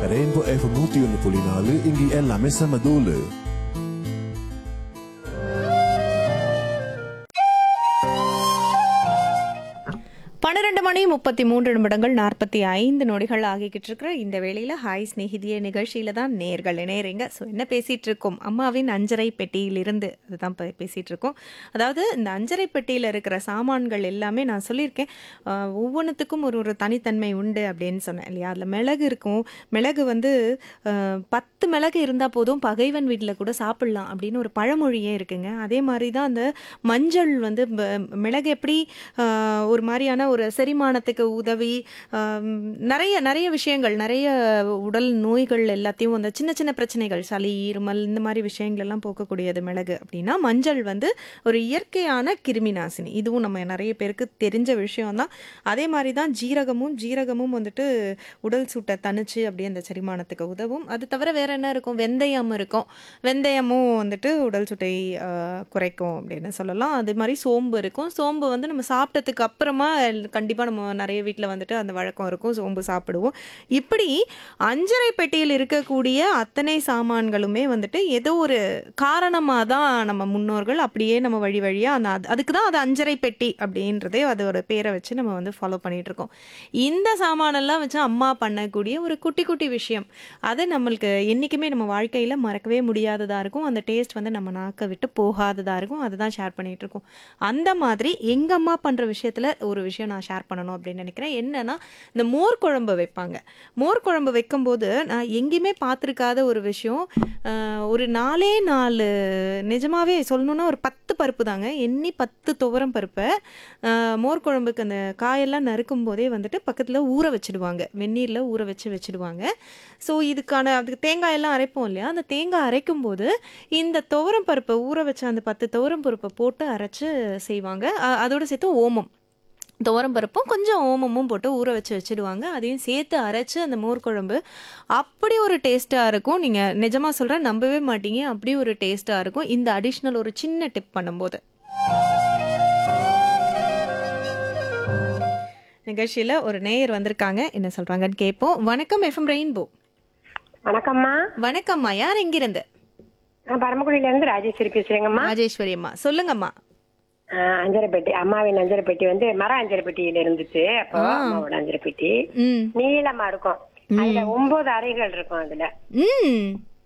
Rainbow FM நூத்தி ஒன்று புள்ளி நாலு இங்கே எல்லாமே செம தூளு பன்னிரெண்டு மணி முப்பத்தி மூன்று நிமிடங்கள் நாற்பத்தி ஐந்து நொடிகள் ஆகிக்கிட்டு இருக்கிற இந்த வேளையில் ஹாய் ஸ்நேகிதிய நிகழ்ச்சியில தான் நேர்கள் இணையறீங்க ஸோ என்ன பேசிட்டு இருக்கோம் அம்மாவின் அஞ்சரை பெட்டியிலிருந்து அதுதான் இப்போ பேசிட்டு இருக்கோம் அதாவது இந்த அஞ்சரை பெட்டியில் இருக்கிற சாமான்கள் எல்லாமே நான் சொல்லியிருக்கேன் ஆஹ், ஒவ்வொன்றுத்துக்கும் ஒரு ஒரு தனித்தன்மை உண்டு அப்படின்னு சொன்னேன் இல்லையா அதில் மிளகு இருக்கும் மிளகு வந்து ஆஹ், பத்து மிளகு இருந்தால் போதும் பகைவன் வீட்டில் கூட சாப்பிடலாம் அப்படின்னு ஒரு பழமொழியே இருக்குங்க அதே மாதிரி தான் அந்த மஞ்சள் வந்து ப- மிளகு எப்படி ஆஹ், ஒரு மாதிரியான ஒரு செரிமானத்துக்கு உதவி ஆம், நிறைய நிறைய விஷயங்கள் நிறைய உடல் நோய்கள் எல்லாத்தையும் அந்த சின்ன சின்ன பிரச்சனைகள் சளி இருமல் இந்த மாதிரி விஷயங்கள் எல்லாம் போக்கக்கூடியது மிளகு அப்படின்னா மஞ்சள் வந்து ஒரு இயற்கையான கிருமி நாசினி இதுவும் நம்ம நிறைய பேருக்கு தெரிஞ்ச விஷயம்தான் அதே மாதிரி தான் ஜீரகமும் ஜீரகமும் வந்துட்டு உடல் சூட்டை தணிச்சு அப்படியே அந்த செரிமானத்துக்கு உதவும் அது தவிர வேற என்ன இருக்கும் வெந்தயம் இருக்கும் வெந்தயமும் வந்துட்டு உடல் சூட்டை ஆஹ், குறைக்கும் அப்படின்னு சொல்லலாம் அதே மாதிரி சோம்பு இருக்கும் சோம்பு வந்து நம்ம சாப்பிட்டதுக்கு அப்புறமா கண்டிப்பாக நம்ம நிறைய வீட்டில் வந்துட்டு அந்த வழக்கம் இருக்கும் சோம்பு சாப்பிடுவோம் இப்படி அஞ்சரை பெட்டியில் இருக்கக்கூடிய அத்தனை சாமான்களுமே வந்துட்டு ஏதோ ஒரு காரணமாக தான் நம்ம முன்னோர்கள் அப்படியே நம்ம வழி வழியாக அந்த அது- அதுக்கு தான் அது அஞ்சரை பெட்டி அப்படின்றதே அதோட பேரை வச்சு நம்ம வந்து ஃபாலோ பண்ணிட்டு இருக்கோம் இந்த சாமானெல்லாம் வச்சு அம்மா பண்ணக்கூடிய ஒரு குட்டி குட்டி விஷயம் அது நம்மளுக்கு என்றைக்குமே நம்ம வாழ்க்கையில் மறக்கவே முடியாததாக இருக்கும் அந்த டேஸ்ட் வந்து நம்ம நாக்க விட்டு போகாததாக இருக்கும் அதுதான் ஷேர் பண்ணிட்டு இருக்கோம் அந்த மாதிரி எங்கள் அம்மா பண்ணுற விஷயத்தில் ஒரு விஷயம் நான் ஷேர் பண்ணணும் அப்படின்னு நினைக்கிறேன் என்னன்னா இந்த மோர் குழம்பு வைப்பாங்க மோர் குழம்பு வைக்கும்போது நான் எங்கேயுமே பார்த்துருக்காத ஒரு விஷயம் ஆஹ், ஒரு நாலே நாலு நிஜமாவே சொல்லணும்னா ஒரு பத்து பருப்பு தாங்க எண்ணி பத்து துவரம் பருப்பை ஆஹ், மோர் குழம்புக்கு அந்த காயெல்லாம் நறுக்கும் போதே வந்துட்டு பக்கத்தில் ஊற வச்சிடுவாங்க வெந்நீரில் ஊற வச்சு வச்சிடுவாங்க ஸோ இதுக்கான அதுக்கு தேங்காய் எல்லாம் அரைப்போம் இல்லையா அந்த தேங்காய் அரைக்கும் போது இந்த துவரம் பருப்பை ஊற வச்ச அந்த பத்து துவரம் பருப்பை போட்டு அரைச்சு செய்வாங்க அ- அதோட சேர்த்து ஓமம் துவரம் பருப்பும் கொஞ்சம் ஓமமும் போட்டு ஊற வச்சு வச்சிடுவாங்க அதையும் சேர்த்து அரைச்சு அந்த மோர் குழம்பு அப்படி ஒரு டேஸ்ட்டாக இருக்கும் நீங்கள் நிஜமாக சொல்கிறேன் நம்பவே மாட்டீங்க அப்படி ஒரு டேஸ்ட்டாக இருக்கும் இந்த அடிஷ்னல் ஒரு சின்ன டிப் பண்ணும்போது நிகழ்ச்சியில் ஒரு நேயர் வந்திருக்காங்க என்ன சொல்கிறாங்கன்னு கேட்போம் வணக்கம் எஃப்எம் ரெயின்போ வணக்கம்மா வணக்கம்மா யார் எங்கிருந்து நான் பரமக்குடியில இருந்து ராஜேஸ்வரி பேசுறேங்கம்மா ராஜேஸ்வரி அம்மா சொல்லுங்கம்மா ஆஹ் அஞ்சரை பெட்டி அம்மாவின் அஞ்சரை பெட்டி வந்து மர அஞ்சரை பெட்டியில இருந்துச்சு அப்போ அம்மாவோட அஞ்சரை பெட்டி ம் நீளமா இருக்கும் அதுல ஒன்பது அறைகள் இருக்கும் அதுல ம்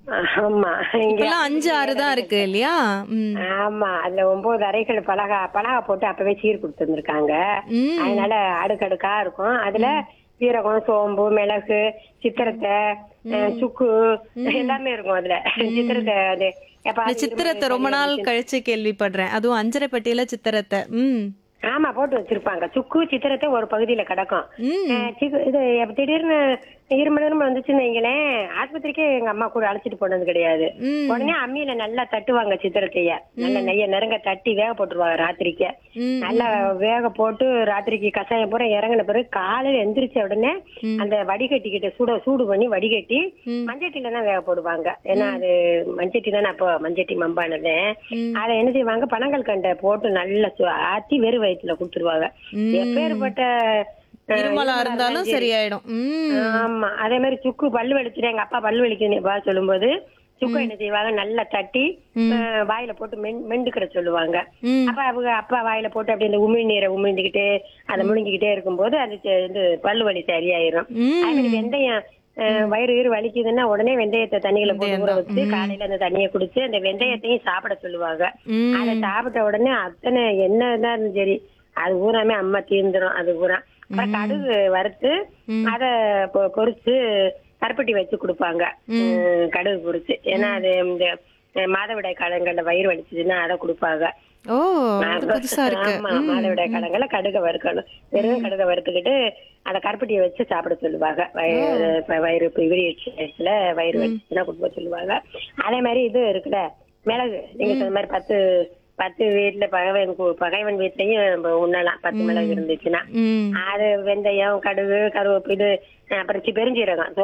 ஆமா இங்க இப்பெல்லாம் அஞ்சு ஆறு தான் இருக்கு இல்லையா ம் ஆமா அதுல ஒன்பது அறைகள் பலகா பலகா போட்டு அப்பவே சீர் கொடுத்துருந்துருக்காங்க ம் அதனால அடுக்கடுக்கா இருக்கும் அதுல சீரகம் சோம்பு மிளகு சித்திரத்தை அஹ் சுக்கு எல்லாமே இருக்கும் அதுல சித்திரத்தை அது எப்ப இந்த அது சித்திரத்தை ரொம்ப நாள் கழிச்சு கேள்விப்படுறேன் அதுவும் அஞ்சரை பெட்டியில சித்திரத்தை ம் ஆமா போட்டு வச்சிருப்பாங்க சுக்கு சித்திரத்தை ஒரு பகுதியில கிடக்கும் ம் அஹ் சிக்கு- இது எப்ப திடீர்னு இருமல் இருமல் வந்துச்சுன்னு வைங்களேன் ஆஸ்பத்திரிக்கே எங்க அம்மா கூட அழைச்சிட்டு போனது கிடையாது ம் உடனே அம்மியில நல்லா தட்டுவாங்க சித்திரத்தைய நல்ல நெய்ய நெருங்க தட்டி வேக போட்டுருவாங்க ராத்திரிக்கு ம் நல்லா வேக போட்டு ராத்திரிக்கு கஷாயம் பூரா இறங்கின பிறகு காலையில எந்திரிச்ச உடனே அந்த வடிகட்டிக்கிட்ட சூட சூடு பண்ணி வடிகட்டி ம். மஞ்சட்டில தான் வேக போடுவாங்க ஏன்னா அது மஞ்சட்டி தானே அப்போ மஞ்சட்டி மம்பானது ம். அதை என்ன செய்வாங்க பனங்கள் கண்டை போட்டு நல்லா சு- ஆத்தி வெறும் வயிற்றுல கொடுத்துருவாங்க ம். எப்பேற்பட்ட அஹ், இருமலா இருந்தாலும் சரியாயிடும் ம் ஆமா அதே மாதிரி சுக்கு பல்லு வலிச்சுட்டு எங்க அப்பா பல்லு வலிக்குதுன்னு சொல்லும்போது சுக்கு என்ன செய்வாங்க நல்லா தட்டி அஹ், வாயில போட்டு மென் மெண்டுக்கிற சொல்லுவாங்க ம் அப்ப அவங்க அப்பா வாயில போட்டு அப்படி இந்த உமிழ் நீரை உமிழ்ந்துகிட்டு அதை முழுங்கிக்கிட்டே இருக்கும்போது அது செ- இது பல்லு வலி சரியாயிரும் ம் அதே மாதிரி வெந்தயம் அஹ், வயிறு கீறு வலிக்குதுன்னா உடனே வெந்தயத்தை தண்ணியில போட்டு ஊற வச்சு காலையில அந்த தண்ணியை குடிச்சு அந்த வெந்தயத்தையும் சாப்பிட சொல்லுவாங்க ம் அதை சாப்பிட்ட உடனே அத்தனை என்னதான் இருந்தாலும் சரி அது பூராமே அம்மா தீர்ந்துரும் அது பூரா அப்புறம் கடுகு வறுத்து அத பொ- பொரிச்சு கருப்பட்டி வச்சு கொடுப்பாங்க உம், கடுகு பொரிச்சு ஏன்னா அது இந்த அஹ், மாதவிடாய் காலங்கள்ல வயிறு வலிச்சதுன்னா அதை கொடுப்பாங்க ஓ இது புதுசா இருக்கு ஆமா மாதவிடாய் காலங்கள்ல கடுகை வறுக்கணும் வெறும் கடுகை வறுத்துக்கிட்டு அந்த கருப்பட்டியை வச்சு சாப்பிட சொல்லுவாங்க வயிறு இப்ப வயிறு இப்ப விரிச்சுல வயிறு வச்சுன்னா கொடுக்க சொல்லுவாங்க அதே மாதிரி இது இருக்குல்ல மிளகு நீங்க சொன்ன மாதிரி பத்து பத்து வீட்டுல பகைவன் கு- பகைவன் வீட்லயும் நம்ம உண்ணலாம் பத்து மிளகு இருந்துச்சுன்னா ம் அது வெந்தயம் கடுகு கருவேப்பு இது அப்புறம் சி- பெருஞ்சீரகம்